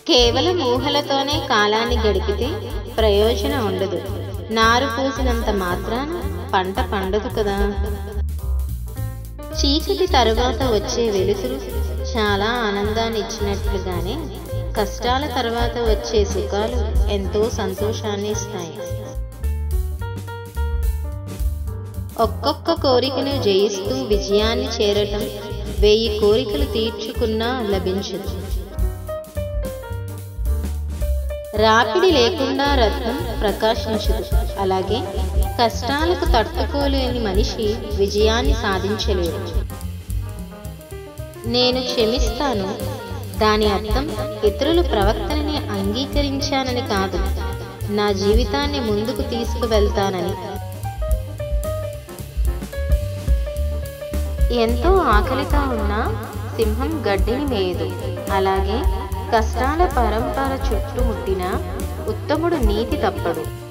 కేవలం ఊహలతోనే కాలాన్ని గడిపితే ప్రయోజనం ఉండదు నారు పూసినంత మాత్రాన పంట పండదు కదా చీకటి తరువాత వచ్చే వెలుతురు చాలా ఆనందాన్ని ఇచ్చినట్లుగానే కష్టాల తర్వాత వచ్చే సుఖాలు ఎంతో సంతోషాన్ని ఇస్తాయి ఒక్కొక్క కోరికను జయిస్తూ విజయాన్ని చేరటం వెయ్యి కోరికలు తీర్చుకున్నా లభించదు రాపిడి లేకుండా రత్నం ప్రకాశించదు అలాగే కష్టాలకు తట్టుకోలేని మనిషి విజయాన్ని సాధించలేడు నేను క్షమిస్తాను దాని అర్థం ఇతరుల ప్రవర్తనని అంగీకరించానని కాదు నా జీవితాన్ని ముందుకు తీసుకువెళ్తానని ఎంతో ఆకలిగా ఉన్న సింహం గడ్డిని మేయదు అలాగే కష్టాల పరంపర చుట్టుముట్టిన ఉత్తముడు నీతి తప్పడు